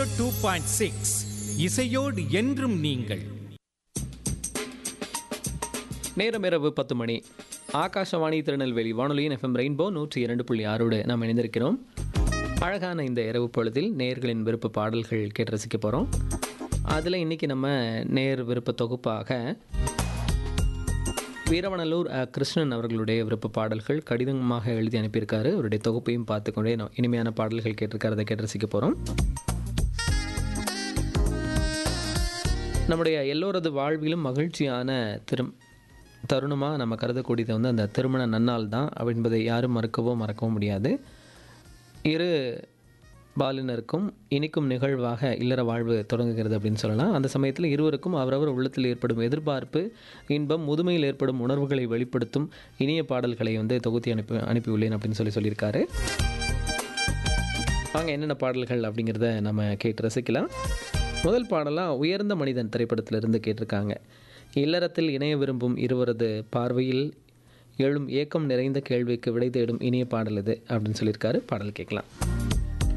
Two point six இசையோடு என்றும் நீங்கள் நேரம் இரவு பத்து மணி ஆகாஷவாணி திருநெல்வேலி வானொலியின் எஃப்எம் ரெயின்போ நூற்றி இரண்டு புள்ளி ஆறோடு நாம் இணைந்திருக்கிறோம் அழகான இந்த இரவு பொழுதில் நேர்களின் விருப்ப பாடல்கள் கேட்டு ரசிக்க போகிறோம் அதில் இன்றைக்கி நம்ம நேர் விருப்ப தொகுப்பாக வீரவனலூர் அ. கிருஷ்ணன் அவர்களுடைய விருப்ப பாடல்கள் கடிதமாக எழுதி அனுப்பியிருக்காரு அவருடைய தொகுப்பையும் பார்த்துக்கொண்டே நான் இனிமையான பாடல்கள் கேட்டிருக்காரு அதை கேட்டு ரசிக்க போகிறோம் நம்முடைய எல்லோரது வாழ்விலும் மகிழ்ச்சியான திரும் தருணமாக நம்ம கருதக்கூடியது வந்து அந்த திருமண நன்னாள் தான் என்பதை யாரும் மறுக்கவோ மறக்கவும் முடியாது இரு பாலினருக்கும் இனிக்கும் நிகழ்வாக இல்லற வாழ்வு தொடங்குகிறது அப்படின்னு சொல்லலாம் அந்த சமயத்தில் இருவருக்கும் அவரவர் உள்ளத்தில் ஏற்படும் எதிர்பார்ப்பு இன்பம் முதுமையில் ஏற்படும் உணர்வுகளை வெளிப்படுத்தும் இனிய பாடல்களை வந்து தொகுத்தி அனுப்பி அனுப்பியுள்ளேன் அப்படின்னு சொல்லி சொல்லியிருக்காரு வாங்க என்னென்ன பாடல்கள் அப்படிங்கிறத நம்ம கேட்டு ரசிக்கலாம் முதல் பாடலாக உயர்ந்த மனிதன் திரைப்படத்திலிருந்து கேட்டிருக்காங்க இல்லறத்தில் இணைய விரும்பும் இருவரது பார்வையில் எழும் ஏக்கம் நிறைந்த கேள்விக்கு விடை தேடும் இனிய பாடல் இது அப்படின்னு சொல்லியிருக்காரு பாடல் கேட்கலாம்